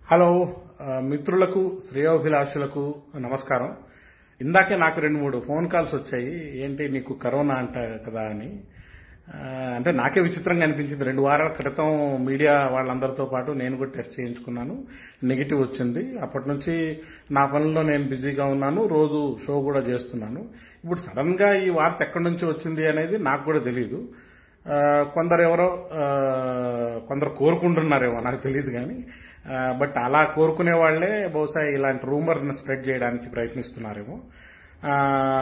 hello ఆ, మిత్రులకు శ్రేయోభిలాషులకు నమస్కారం ఇందాకే నాకు రెండు మూడు ఫోన్ కాల్స్ వచ్చాయి ఏంటి నీకు కరోనా అంట కదా అని ఆ, అంటే నాకే విచిత్రంగా అనిపించింది రెండు వారాల క్రితం మీడియా వాళ్ళందరితో పాటు నేను కూడా టెస్ట్ చేయించుకున్నాను నెగిటివ్ వచ్చింది అప్పటి నుంచి నా పనుల్లో నేను బిజీగా ఉన్నాను రోజు షో కూడా చేస్తున్నాను ఇప్పుడు సడన్ గా ఈ వార్త ఎక్కడి నుంచి వచ్చింది అనేది నాకు కూడా తెలియదు ఆ, కొందరు ఎవరో ఆ, కొందరు కోరుకుంటున్నారేమో నాకు తెలియదు కానీ ఆ, బట్ అలా కోరుకునే వాళ్లే బహుశా ఇలాంటి రూమర్ని స్ప్రెడ్ చేయడానికి ప్రయత్నిస్తున్నారేమో ఆ,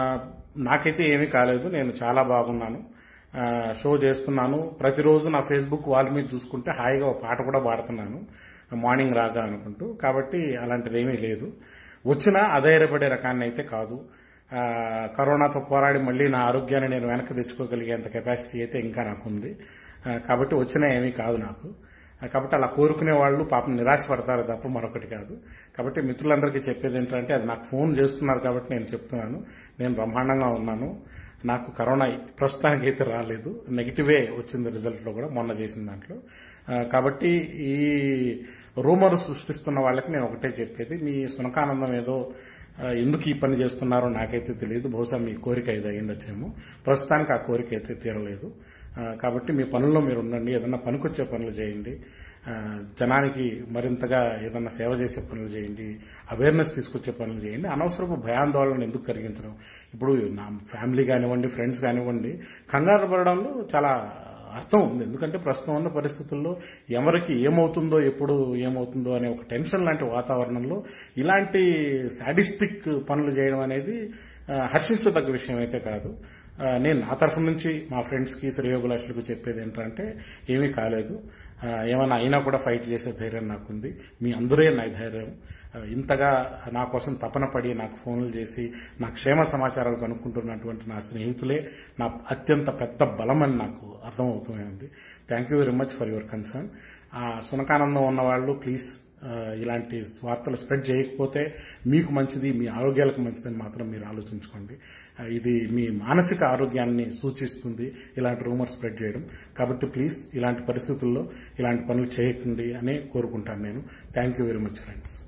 నాకైతే ఏమీ కాలేదు నేను చాలా బాగున్నాను ఆ, షో చేస్తున్నాను ప్రతిరోజు నా ఫేస్బుక్ వాల్ మీద చూసుకుంటే హాయిగా ఒక పాట కూడా పాడుతున్నాను మార్నింగ్ రాగా అనుకుంటూ కాబట్టి అలాంటిది ఏమీ లేదు వచ్చినా అధైర్యపడే రకాన్ని అయితే కాదు ఆ, కరోనాతో పోరాడి మళ్ళీ నా ఆరోగ్యాన్ని నేను వెనక్కి తెచ్చుకోగలిగేంత కెపాసిటీ అయితే ఇంకా నాకు ఉంది ఆ, కాబట్టి వచ్చినా ఏమీ కాదు నాకు ఆ, కాబట్టి అలా కోరుకునే వాళ్ళు పాపం నిరాశపడతారు తప్ప మరొకటి కాదు కాబట్టి మిత్రులందరికీ చెప్పేది ఏంటంటే అది నాకు ఫోన్ చేస్తున్నారు కాబట్టి నేను చెప్తున్నాను నేను బ్రహ్మాండంగా ఉన్నాను నాకు కరోనా ప్రస్తుతానికి అయితే రాలేదు నెగిటివే వచ్చింది రిజల్ట్లో కూడా మొన్న చేసిన దాంట్లో ఆ, కాబట్టి ఈ రూమర్ సృష్టిస్తున్న వాళ్ళకి నేను ఒకటే చెప్పేది మీ సునకానందం ఏదో ఆ, ఎందుకు ఈ పని చేస్తున్నారో నాకైతే తెలియదు బహుశా మీ కోరిక ఇది అయ్యిండొచ్చేమో ప్రస్తుతానికి ఆ కోరిక అయితే తీరలేదు ఆ, కాబట్టి మీ పనుల్లో మీరు ఉండండి ఏదన్నా పనికొచ్చే పనులు చేయండి ఆ, జనానికి మరింతగా ఏదన్నా సేవ చేసే పనులు చేయండి అవేర్నెస్ తీసుకొచ్చే పనులు చేయండి అనవసరపు భయాందోళన ఎందుకు కలిగించడం ఇప్పుడు నా ఫ్యామిలీ కానివ్వండి ఫ్రెండ్స్ కానివ్వండి కంగారు పడడంలో చాలా అర్థం ఉంది ఎందుకంటే ప్రస్తుతం ఉన్న పరిస్థితుల్లో ఎవరికి ఏమవుతుందో ఎప్పుడు ఏమవుతుందో అనే ఒక టెన్షన్ లాంటి వాతావరణంలో ఇలాంటి సాడిస్టిక్ పనులు చేయడం అనేది ఆ, హర్షించదగ్గ విషయం అయితే కాదు ఆ, నేను నా తరఫు నుంచి మా ఫ్రెండ్స్కి శ్రేయోగులాషులకు చెప్పేది ఏంటంటే ఏమీ కాలేదు ఆ, ఏమైనా అయినా కూడా ఫైట్ చేసే ధైర్యం నాకుంది మీ అందరే నా ధైర్యం ఆ, ఇంతగా నా కోసం తపన పడి నాకు ఫోన్లు చేసి నా క్షేమ సమాచారాలు కనుక్కుంటున్నటువంటి నా స్నేహితులే నా అత్యంత పెద్ద బలం అని నాకు అర్థమవుతూనే ఉంది thank you very much for your concern ఆ సునకానందం ఉన్న వాళ్ళు ప్లీజ్ ఆ, ఇలాంటి వార్తలు స్ప్రెడ్ చేయకపోతే మీకు మంచిది మీ ఆరోగ్యాలకు మంచిదని మాత్రం మీరు ఆలోచించుకోండి ఆ, ఇది మీ మానసిక ఆరోగ్యాన్ని సూచిస్తుంది ఇలాంటి రూమర్ స్ప్రెడ్ చేయడం కాబట్టి ప్లీజ్ ఇలాంటి పరిస్థితుల్లో ఇలాంటి పనులు చేయకండి అని కోరుకుంటాను నేను thank you very much friends